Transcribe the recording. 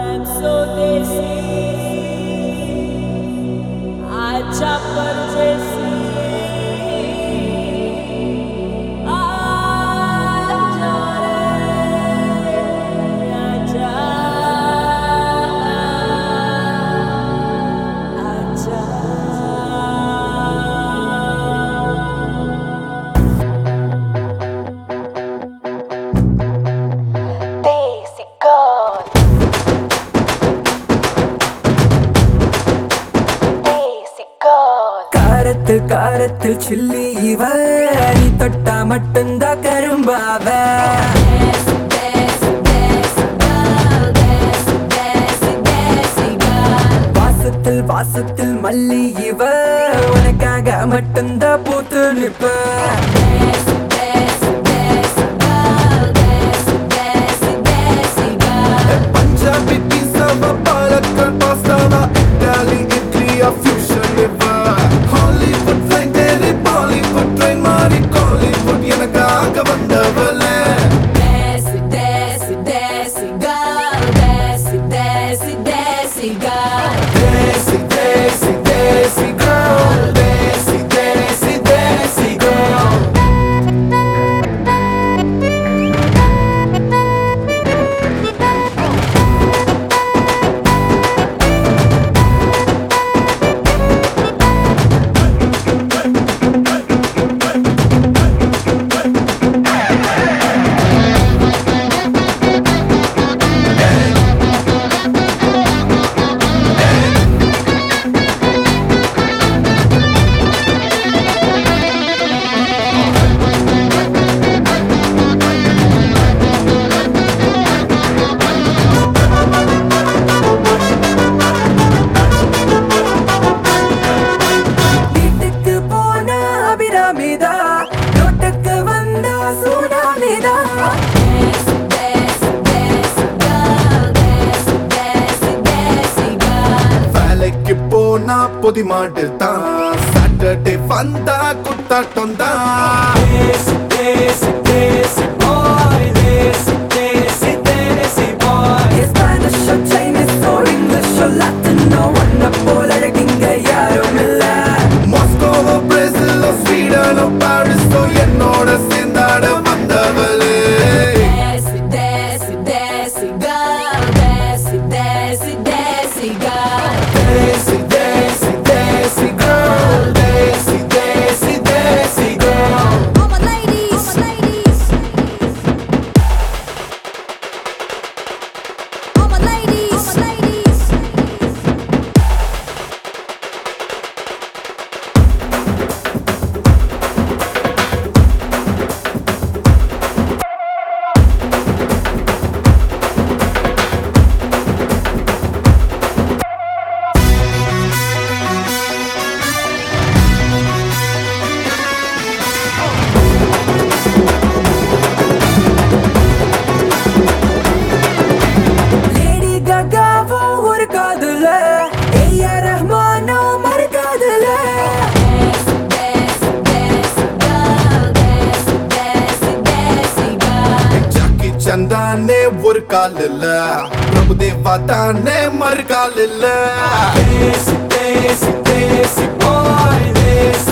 I'm so desi. आजा परदेसी आजा रे आजा आजा Daisy God. Daisy God. காரத்தில் காரத்தில் சில்லி இவ நீ தொட்டா மட்டும்தான் கரும்பாவ வாசத்தில் வாசத்தில் மல்லி இவ உனக்காக மட்டும்தான் பூத்து நிற்ப Punjabi pizza, Palakkal pasta, Italy, Italy, a fusion liver. Hollywood flying Delhi, Bollywood train மாறி Collywood எனக்காக வந்தவளே Desi, desi, desi girl Desi, desi, desi girl வீட்டுக்கு போன அபிராமிதா ரோட்டுக்கு வந்த சூனாமிதா வேலைக்கு போனா பொதி மாட்டு தான் சாட்டர்டே வந்தா குத்தாட்டம் தான் தேசி தேசி தேசி boy Desi desi Desi boy Spanish or Chinese or English or Latin no ஒன்ன போல அழகிங்க யாரும் இல்ல மாஸ்கோவோ பிரேசிலோ ஸ்வீடனோ பாரிஸோ என்னோட சேர்ந்தாட வந்தவளே desi desi desi girl desi desi desi girl lady ககாவோ ஒரு காதுல ஏஆ ரஹ்மானோ மறு காதுல ஜாக்கி சந்தானே ஒரு கால் இல்ல பிரபுதேவா தானே மறு கால் இல்ல தேசி தேசி தேசி boy தேசி